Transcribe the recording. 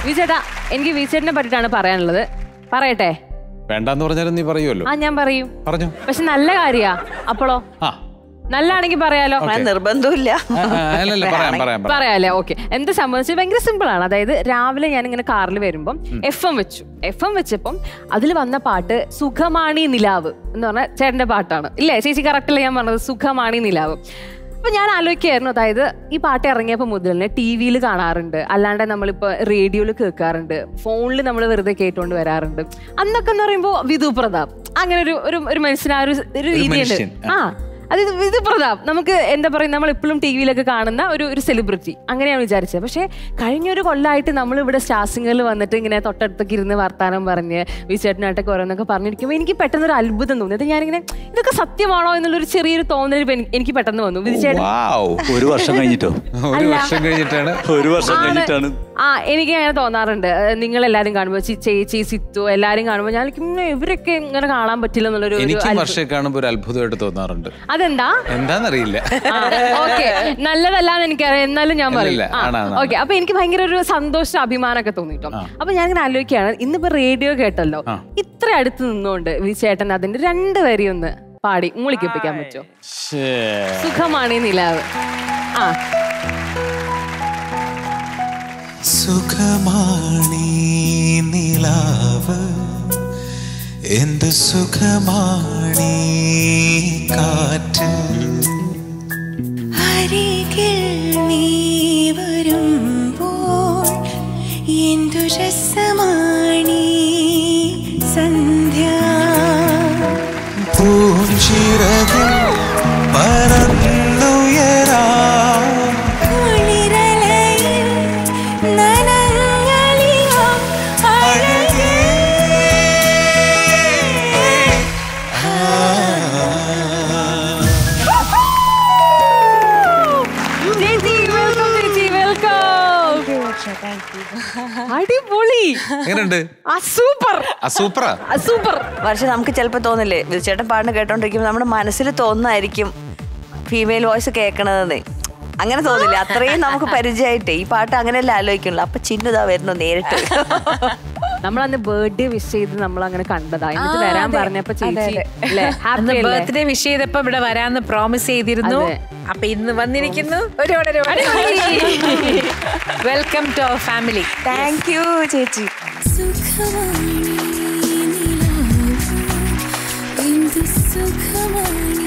വിചേട്ടാ എനിക്ക് വിചേട്ടനെ പറ്റിയിട്ടാണ് പറയാനുള്ളത് പറയട്ടെ വേണ്ടാന്ന് പറഞ്ഞാലും നീ പറയുമല്ലോ ആ ഞാൻ പറയും പറഞ്ഞു പക്ഷെ നല്ല കാര്യാ അപ്പോളോ ആ നല്ലാണെങ്കിൽ പറയാലോ അങ്ങനെ നിർബന്ധമില്ല ആ, ആ, അല്ലല്ല പറയാം പറയാം പറയാം പറയാല്ലേ ഓക്കെ എന്താ സംബന്ധിച്ച് ഭയങ്കര സിമ്പിൾ ആണ് അതായത് രാവിലെ ഞാൻ ഇങ്ങനെ കാറിൽ വരുമ്പം എഫ് എം വെച്ചു എഫ് എം വെച്ചപ്പം അതിൽ വന്ന പാട്ട് സുഖമാണി നിലാവ് എന്ന് പറഞ്ഞ ചേട്ടന്റെ പാട്ടാണ് ഇല്ലേ ചേച്ചി കറക്റ്റ് അല്ലേ ഞാൻ പറഞ്ഞത് സുഖമാണി നിലാവ് അപ്പൊ ഞാൻ ആലോചിക്കായിരുന്നു അതായത് ഈ പാട്ട് ഇറങ്ങിയപ്പോൾ മുതൽ തന്നെ ടി വിയിൽ കാണാറുണ്ട് അല്ലാണ്ട് നമ്മളിപ്പോ റേഡിയോയിൽ കേൾക്കാറുണ്ട് ഫോണിൽ നമ്മൾ വെറുതെ കേട്ടുകൊണ്ട് വരാറുണ്ട് അന്നൊക്കെ എന്ന് പറയുമ്പോൾ വിധു പ്രതാപ് അങ്ങനെ ഒരു ഒരു ഒരു മനുഷ്യന് ആ ഒരു ഒരു രീതിയുണ്ട് മനുഷ്യൻ, ആ അത് ഇത് ഇത് പ്രതാപ് നമുക്ക് എന്താ പറയുക നമ്മൾ എപ്പോഴും ടി വിയിലൊക്കെ കാണുന്ന ഒരു ഒരു സെലിബ്രിറ്റി അങ്ങനെയാണ് വിചാരിച്ചത് പക്ഷേ കഴിഞ്ഞൊരു കൊല്ലമായിട്ട് നമ്മൾ ഇവിടെ സ്റ്റാസിങ്ങളിൽ വന്നിട്ട് ഇങ്ങനെ തൊട്ടടുത്തൊക്കെ ഇരുന്ന് വർത്താനം പറഞ്ഞ് വിചേട്ടനായിട്ടൊക്കെ ഓരോന്നൊക്കെ പറഞ്ഞിരിക്കുമ്പോൾ എനിക്ക് പെട്ടെന്ന് ഒരു അത്ഭുതം തോന്നി അത് ഞാനിങ്ങനെ ഇതൊക്കെ സത്യമാണോ എന്നുള്ളൊരു ചെറിയൊരു തോന്നൽ ഇപ്പൊ എനിക്ക് എനിക്ക് പെട്ടെന്ന് വന്നു വിചേട്ടൻ വാവ്. ഒരു വർഷം കഴിഞ്ഞിട്ടോ ഒരു വർഷം കഴിഞ്ഞിട്ടാണ് ഒരു വർഷം കഴിഞ്ഞിട്ടാണ് ആ എനിക്ക് അങ്ങനെ തോന്നാറുണ്ട് നിങ്ങൾ എല്ലാരും കാണുമ്പോൾ ചി- ചേച്ചി സിത്തു എല്ലാരും കാണുമ്പോൾ ഞാൻ വിചാരിക്കും, ഉം, ഇവരൊക്കെ ഇങ്ങനെ കാണാൻ പറ്റില്ല എന്നുള്ളൊരു ഒരു എനിക്കും അത്ഭുതം. വർഷയെ കാണുമ്പോൾ ഒരു അത്ഭുതമായിട്ട് തോന്നാറുണ്ട് അതെന്താ എന്താന്നറിയില്ല ഓക്കെ നല്ലതല്ലാന്ന് എനിക്കറിയാം എന്നാലും ഞാൻ പറയും ഇല്ല, ആണ്, ആണ്, ഓക്കെ അപ്പൊ എനിക്ക് ഭയങ്കര ഒരു സന്തോഷം അഭിമാനമൊക്കെ തോന്നിട്ടോ അപ്പൊ ഞാൻ ഇങ്ങനെ ആലോചിക്കുകയാണ് ഇന്നിപ്പോ റേഡിയോ കേട്ടല്ലോ ഇത്ര അടുത്ത് നിന്നുകൊണ്ട് വി ചേട്ടൻ അതിന്റെ രണ്ട് വരി ഒന്ന് പാടി മൂളിക്കിപ്പിക്കാൻ പറ്റുമോ ശ്ശേ. സുഖമാണ് ഈ നിലാവ് ആ സുഖമാണീ നിലാവ് എന്ത് സുഖമാണീ കാറ്റ് അരികിൽ നീ വരുമ്പോൾ എന്തു രസമാണീ സന്ധ്യ പൂഞ്ചിറകിൽ പറന്നുയരാം കുളിരലയിൽ നനങ്ങളിയാം അഴകേ ചേച്ചി വെൽക്കം ചേച്ചി വെൽക്കം അടിപൊളി എങ്ങനെയുണ്ട് ആ സൂപ്പർ ആ സൂപ്പറാ സൂപ്പർ പക്ഷെ നമുക്ക് ചിലപ്പോൾ തോന്നില്ലേ വിധിച്ചേട്ടൻ പാടിന് കേട്ടോണ്ടിരിക്കുമ്പോൾ നമ്മുടെ മനസ്സിൽ തോന്നുന്നതായിരിക്കും ഫീമെയിൽ വോയിസ് കേൾക്കണതെന്ന് അങ്ങനെ തോന്നില്ല അത്രയും നമുക്ക് പരിചയമായിട്ടേ ഈ പാട്ട് അങ്ങനെയല്ല ആലോചിക്കണല്ലോ അപ്പൊ ചിന്നുതാ വരുന്നു നേരിട്ട് നമ്മൾ അന്ന് ബർത്ത്ഡേ വിഷ് ചെയ്ത് നമ്മൾ അങ്ങനെ കണ്ടതാ എന്നിട്ട് വരാൻ പറഞ്ഞപ്പോ ചേച്ചി അല്ലേ അന്ന് ഹാപ്പി അല്ലേ ബർത്ത്ഡേ വിഷ് ചെയ്തപ്പോ ഇവിടെ വരാന്ന് പ്രോമിസ് ചെയ്തിരുന്നു അതെ. അപ്പൊ ഇന്ന് വന്നിരിക്കുന്നു ഒരുപാട് welcome to our family thank you ചേച്ചി സുഖമാണീ നിലാവ് എന്തു സുഖമാണീ